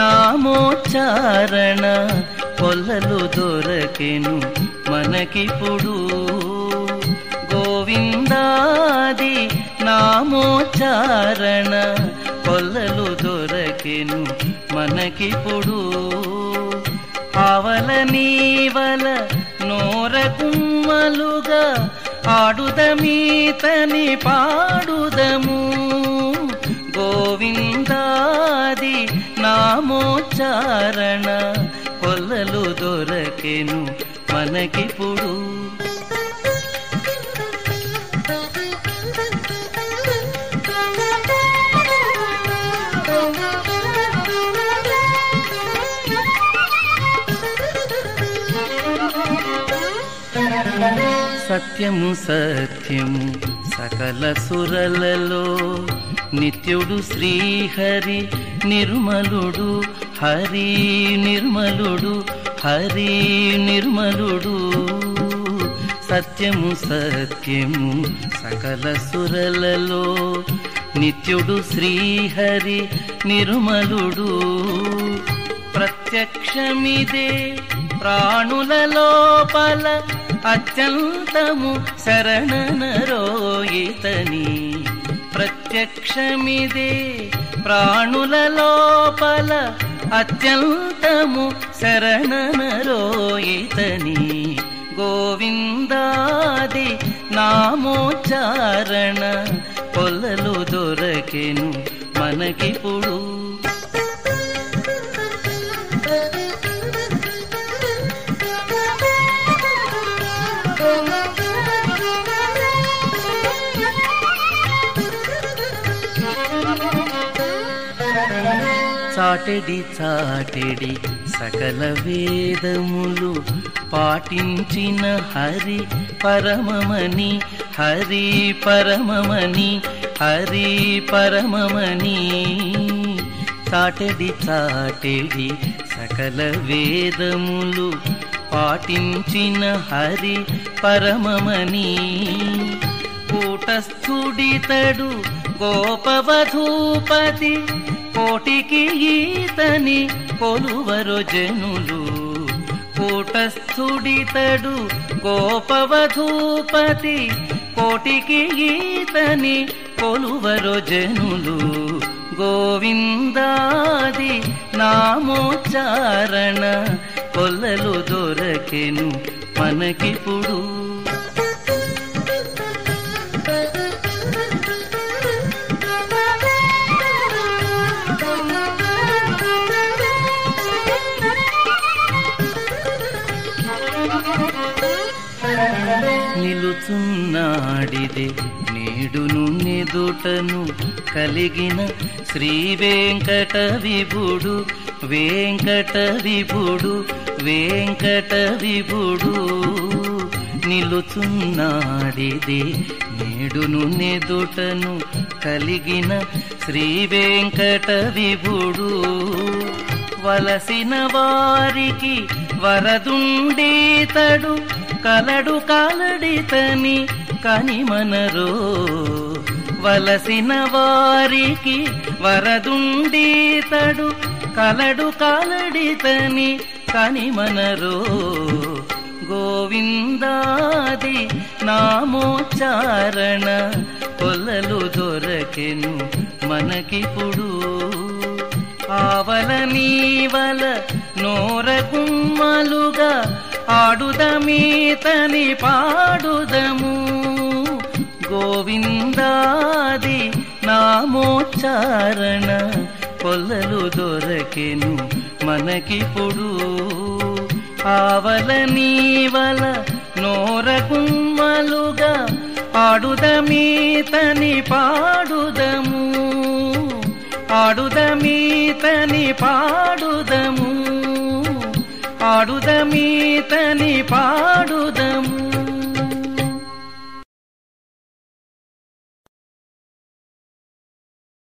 నామోచ్చారణ కొల్లలు దొరకెను మనకిప్పుడు గోవిందాది నామోచ్చారణ కొల్లలు దొరకెను మనకిప్పుడు ఆవల నీవల నోరకుమ్మలుగా ఆడుదమీతని పాడుదము గోవిందాది నామోచ్చారణ కొల్లలు దొరకెను మనకిప్పుడు సత్యము సత్యము సకల సురలలో నిత్యుడు శ్రీహరి నిర్మలుడు హరి నిర్మలుడు హరి నిర్మలుడు సత్యము సత్యము సకల సురలలో నిత్యుడు శ్రీహరి నిర్మలుడు ప్రత్యక్షమిదే ప్రాణుల లోపల అత్యంతము శరణనరోయితని ప్రత్యక్షమిదే ప్రాణుల లోపల అత్యంతము శరణనరోయితని గోవిందాది నామోచ్చారణ పొల్లలు దొరకెను మనకిప్పుడు చాటెడి చాటెడి సకల వేదములు పాటించిన హరి పరమమని హరి పరమమని హరి పరమమని చాటెడి చాటెడి సకల వేదములు పాటించిన హరి పరమమని కూటస్థుడితడు గోపవధూపతి కోటికి ఈతని కొలువరు జనులు కూటస్థుడితడు గోపవధూపతి కోటికి ఈతని కొలువరు జనులు గోవిందాది నామోచ్చారణ కొల్లలు దొరకెను మనకిప్పుడు నిలుచున్నాడిదే నేడును నెదుటను కలిగిన శ్రీ వెంకట విభుడు వెంకట విభుడు వెంకట విభుడు నిలుచున్నాడిదే నేడును నెదుటను కలిగిన శ్రీ వెంకట విభుడు వలసిన వారికి వరదుండేతడు కలడు కాలడితని కనిమనరో వలసిన వారికి వరదుండేతడు కలడు కాలడితని కనిమనరో గోవిందాది నామోచ్చారణ కొల్లలు దొరకెను మనకిప్పుడు ఆవల నీవల నోరకుమ్మలుగా ఆడుదమీతని పాడుదము గోవిందాది నామోచ్చారణ కొల్లలు దొరకెను మనకిప్పుడు ఆవల నీవల నోరకుమ్మలుగా ఆడుదమీతని పాడుదము ఆడుదమీతని పాడుదము ఆడుదమీతని పాడుదము